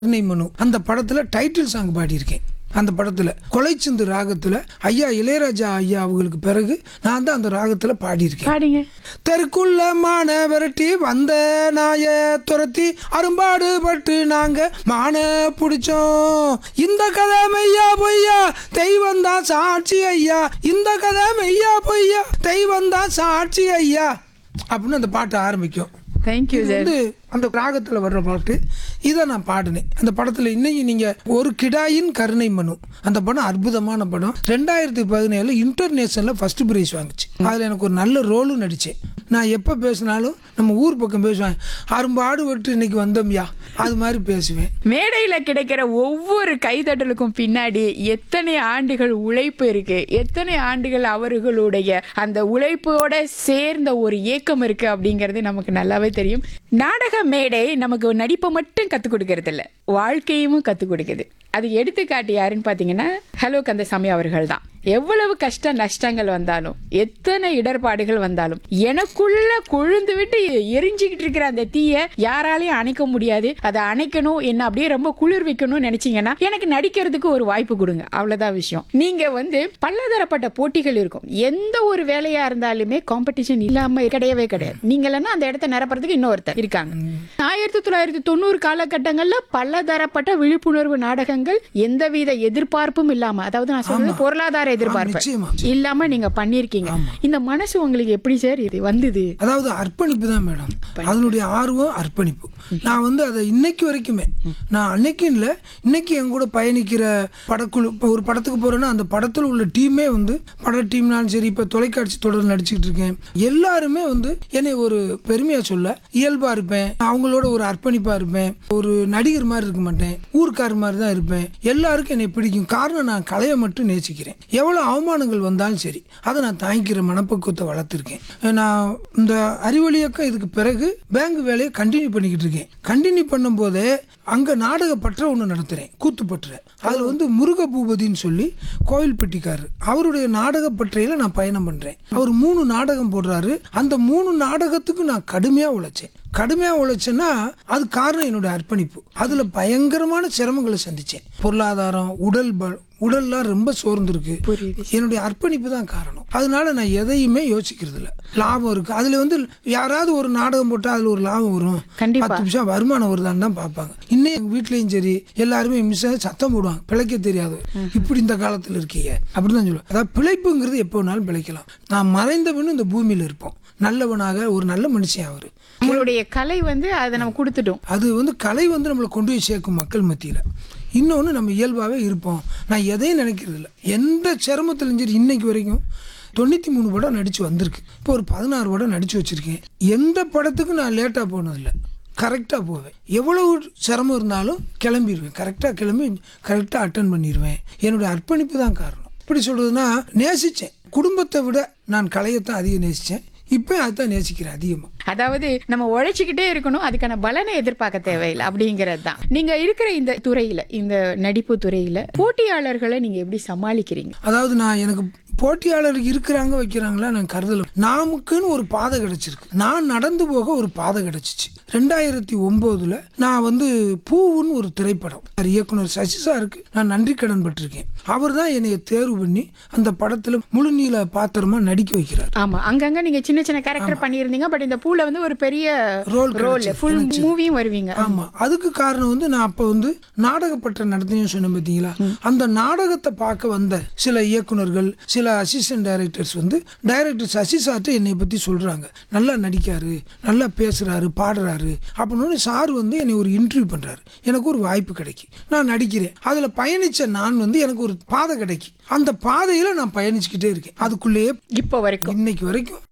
கருணை மனு அந்த படத்துல டைட்டில் சாங் பாடியிருக்கேன் அந்த படத்துல கொலைச்சிந்து ராகத்துல ஐயா இளையராஜா ஐயா அவங்களுக்கு பிறகு நான் தான் அந்த ராகத்துல பாடியிருக்கேன் பாடிங்க தெருக்குள்ள மான விரட்டி வந்த நாய துரத்தி அரும்பாடு பட்டு நாங்க மான பிடிச்சோம் இந்த கதை மெய்யா பொய்யா தெய்வம் தான் சாட்சி ஐயா இந்த கதை மெய்யா பொய்யா தெய்வம் தான் சாட்சி ஐயா அப்படின்னு அந்த பாட்டு ஆரம்பிக்கும் தேங்க்யூ இது சார் வந்து அந்த ராகத்துல வர்ற பாட்டு இதை நான் பாடினேன் அந்த படத்துல இன்னைக்கு நீங்க ஒரு கிடாயின் கருணை மனு அந்த படம் அற்புதமான படம் ரெண்டாயிரத்தி பதினேழு இன்டர்நேஷனல்ல ஃபர்ஸ்ட் பிரைஸ் வாங்குச்சு அதுல எனக்கு ஒரு நல்ல ரோலும் நடிச்சேன் நான் எப்ப பேசினாலும் நம்ம ஊர் பக்கம் பேசுவேன் அரும்பாடு விட்டு இன்னைக்கு வந்தோம்யா அது மாதிரி பேசுவேன் மேடையில கிடைக்கிற ஒவ்வொரு கைதட்டலுக்கும் பின்னாடி எத்தனை ஆண்டுகள் உழைப்பு இருக்கு எத்தனை ஆண்டுகள் அவர்களுடைய அந்த உழைப்போட சேர்ந்த ஒரு ஏக்கம் இருக்கு அப்படிங்கிறது நமக்கு நல்லாவே தெரியும் நாடக மேடை நமக்கு நடிப்பை மட்டும் கத்துக் கொடுக்கறது இல்ல வாழ்க்கையும் கத்துக் கொடுக்குது அது எடுத்துக்காட்டு யாருன்னு பாத்தீங்கன்னா ஹலோ கந்தசாமி அவர்கள் தான் எவ்வளவு கஷ்ட நஷ்டங்கள் வந்தாலும் எத்தனை இடர்பாடுகள் வந்தாலும் எனக்குள்ள கொழுந்து விட்டு எரிஞ்சுக்கிட்டு இருக்கிற அந்த தீய யாராலையும் அணைக்க முடியாது அதை அணைக்கணும் என்ன அப்படியே ரொம்ப குளிர் வைக்கணும்னு நினைச்சீங்கன்னா எனக்கு நடிக்கிறதுக்கு ஒரு வாய்ப்பு கொடுங்க அவ்வளவுதான் விஷயம் நீங்க வந்து பலதரப்பட்ட போட்டிகள் இருக்கும் எந்த ஒரு வேலையா இருந்தாலுமே காம்படிஷன் இல்லாம கிடையவே கிடையாது நீங்க இல்லைன்னா அந்த இடத்த நிரப்புறதுக்கு இன்னொருத்தர் இருக்காங்க ஆயிரத்தி தொள்ளாயிரத்தி தொண்ணூறு காலகட்டங்கள்ல பலதரப்பட்ட விழிப்புணர்வு நாடகங்கள் எந்தவித எதிர்பார்ப்பும் இல்லாம அதாவது நான் சொல்றது பொருளாதார எதிர்பார்ப்பு நிச்சயமா. இல்லாம நீங்க பண்ணிருக்கீங்க இந்த மனசு உங்களுக்கு எப்படி சார் இது வந்தது அதாவது அர்ப்பணிப்பு தான் மேடம் அதனுடைய ஆர்வம் அர்ப்பணிப்பு நான் வந்து அதை இன்னைக்கு வரைக்குமே நான் அன்னைக்கு இல்லை இன்னைக்கு என் கூட பயணிக்கிற படக்குழு இப்போ ஒரு படத்துக்கு போறேன்னா அந்த படத்தில் உள்ள டீமே வந்து பட டீம்னாலும் சரி இப்போ தொலைக்காட்சி தொடர் நடிச்சுக்கிட்டு இருக்கேன் எல்லாருமே வந்து என்னை ஒரு பெருமையாக சொல்ல இயல்பாக இருப்பேன் அவங்களோட ஒரு அர்ப்பணிப்பாக இருப்பேன் ஒரு நடிகர் மாதிரி இருக்க மாட்டேன் ஊர்க்கார் மாதிரி தான் இருப்பேன் எல்லாருக்கும் என்னை பிடிக்கும் காரணம் நான் கலையை மட்டும் நேசிக்கிறேன் எவ்வளோ அவமானங்கள் வந்தாலும் சரி அதை நான் தாங்கிக்கிற மனப்பக்குவத்தை வளர்த்துருக்கேன் நான் இந்த அறிவொளி இயக்கம் இதுக்கு பிறகு பேங்க் வேலையை கண்டினியூ பண்ணிக்கிட்டு இருக்கேன் கண்டினியூ பண்ணும்போதே அங்கே நாடகப்பற்ற ஒன்று நடத்துகிறேன் கூத்துப்பற்ற அதில் வந்து முருக பூபதின்னு சொல்லி கோவில்பட்டிக்காரர் அவருடைய நாடகப்பற்றையில் நான் பயணம் பண்ணுறேன் அவர் மூணு நாடகம் போடுறாரு அந்த மூணு நாடகத்துக்கு நான் கடுமையாக உழைச்சேன் கடுமையாக உழைச்சேன்னா அது காரணம் என்னுடைய அர்ப்பணிப்பு அதில் பயங்கரமான சிரமங்களை சந்தித்தேன் பொருளாதாரம் உடல் ப உடல்லாம் ரொம்ப சோர்ந்துருக்கு புரியுது. என்னுடைய அர்ப்பணிப்பு தான் காரணம் அதனால நான் எதையுமே யோசிக்கிறது இல்ல லாபம் இருக்கு அதுல வந்து யாராவது ஒரு நாடகம் போட்டா அதுல ஒரு லாபம் வரும் கண்டிப்பா. பத்து நிமிஷம் வருமானம் வருதான்னு தான் பார்ப்பாங்க இன்னும் எங்க வீட்லயும் சரி எல்லாருமே மிஸ் சத்தம் போடுவாங்க பிழைக்க தெரியாது இப்படி இந்த காலத்துல இருக்கீங்க அப்படிதான் சொல்லுவேன் அதாவது பிழைப்புங்கிறது எப்போ வேணாலும் பிழைக்கலாம் நான் மறைந்த பின்னும் இந்த பூமியில இருப்போம் நல்லவனாக ஒரு நல்ல மனுஷன் அவரு உங்களுடைய கலை வந்து அதை நம்ம கொடுத்துட்டோம் அது வந்து கலை வந்து நம்மளை கொண்டு போய் சேர்க்கும் மக்கள் மத்தியில் இன்னொன்று நம்ம இயல்பாகவே இருப்போம் நான் எதையும் நினைக்கிறது இல்லை எந்த சிரமத்திலும் சரி இன்னைக்கு வரைக்கும் தொண்ணூற்றி மூணு படம் நடித்து வந்திருக்கு இப்போ ஒரு பதினாறு படம் நடித்து வச்சுருக்கேன் எந்த படத்துக்கும் நான் லேட்டாக போனதில்லை கரெக்டாக போவேன் எவ்வளவு சிரமம் இருந்தாலும் கிளம்பிடுவேன் கரெக்டாக கிளம்பி கரெக்டாக அட்டன் பண்ணிடுவேன் என்னுடைய அர்ப்பணிப்பு தான் காரணம் எப்படி சொல்கிறதுனா நேசித்தேன் குடும்பத்தை விட நான் கலையைத்தான் அதிகம் நேசித்தேன் இப்போ அதுதான் நேசிக்கிறேன் அதிகமாக அதாவது நம்ம உழைச்சிக்கிட்டே இருக்கணும் அதுக்கான பலனை எதிர்பார்க்க தேவையில்லை அப்படிங்கிறது தான் நீங்க இருக்கிற இந்த துறையில இந்த நடிப்பு துறையில போட்டியாளர்களை நீங்க எப்படி சமாளிக்கிறீங்க அதாவது நான் எனக்கு போட்டியாளர் இருக்கிறாங்க வைக்கிறாங்களா நான் கருதல நமக்குன்னு ஒரு பாதை கிடைச்சிருக்கு நான் நடந்து போக ஒரு பாதை கிடைச்சிச்சு ரெண்டாயிரத்தி ஒன்பதுல நான் வந்து பூவுன்னு ஒரு திரைப்படம் அது இயக்குனர் சசி சாருக்கு நான் நன்றி கடன் பட்டிருக்கேன் அவர் தான் என்னைய தேர்வு பண்ணி அந்த படத்துல முழு நீள பாத்திரமா நடிக்க வைக்கிறார் ஆமா அங்கங்க நீங்க சின்ன சின்ன கேரக்டர் பண்ணியிருந்தீங்க பட் இந்த பூல வந்து ஒரு பெரிய ரோல் ரோல் கிடைச்சது ஃபுல் எனக்கு. மூவியும் வருவீங்க ஆமா அதுக்கு காரணம் வந்து நான் அப்ப வந்து நாடகப்பட்ட நடத்தினு சொன்னேன் பார்த்தீங்களா அந்த நாடகத்தை பார்க்க வந்த சில இயக்குனர்கள் சில அசிஸ்டன்ட் டைரக்டர்ஸ் வந்து டைரக்டர் சசி சார்ட்டு என்னை பத்தி சொல்றாங்க நல்லா நடிக்காரு நல்லா பேசுறாரு பாடுறாரு அப்படின்னு சார் வந்து என்னை ஒரு இன்டர்வியூ பண்றாரு எனக்கு ஒரு வாய்ப்பு கிடைக்கும் நான் நடிக்கிறேன் அதுல பயணிச்ச நான் வந்து எனக்கு ஒரு பாதை கிடைக்கும் அந்த பாதையில நான் பயணிச்சுக்கிட்டே இருக்கேன் அதுக்குள்ளேயே இப்போ வரைக்கும் இன்னைக்கு வரைக்கும்